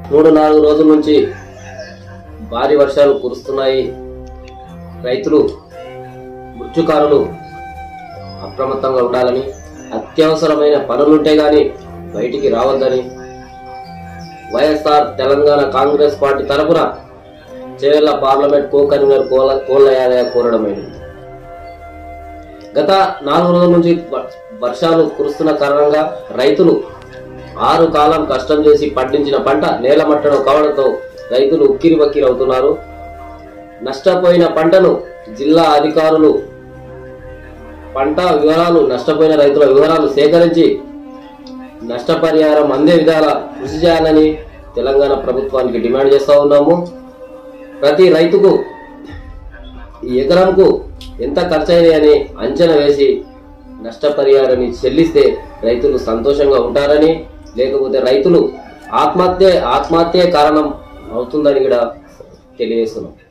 మూడు నాలుగు రోజుల నుంచి భారీ వర్షాలు కురుస్తున్నాయి రైతులు మృత్యుకారులు అప్రమత్తంగా ఉండాలని అత్యవసరమైన పనులుంటే గాని బయటికి రావద్దని వైఎస్ఆర్ తెలంగాణ కాంగ్రెస్ పార్టీ తరఫున చేవెళ్ల పార్లమెంట్ కో కన్వీనర్ కోల కోళ్ళ యాదయ్య కోరడమైంది గత నాలుగు రోజుల నుంచి వ- వర్షాలు కురుస్తున్న కారణంగా రైతులు ఆరు కాలం కష్టం చేసి పండించిన పంట నేలమట్టడం కావడంతో రైతులు ఉక్కిరి బక్కిరి అవుతున్నారు నష్టపోయిన పంటను జిల్లా అధికారులు పంట వివరాలు నష్టపోయిన రైతుల వివరాలు సేకరించి నష్టపరిహారం అందే విధాల కృషి చేయాలని తెలంగాణ ప్రభుత్వానికి డిమాండ్ చేస్తా ఉన్నాము ప్రతి రైతుకు ఈ ఎకరంకు ఎంత ఖర్చు అని అంచనా వేసి నష్టపరిహారాన్ని చెల్లిస్తే రైతులు సంతోషంగా ఉంటారని లేకపోతే రైతులు ఆత్మహత్య ఆత్మహత్యే కారణం అవుతుందని కూడా తెలియజేస్తున్నాం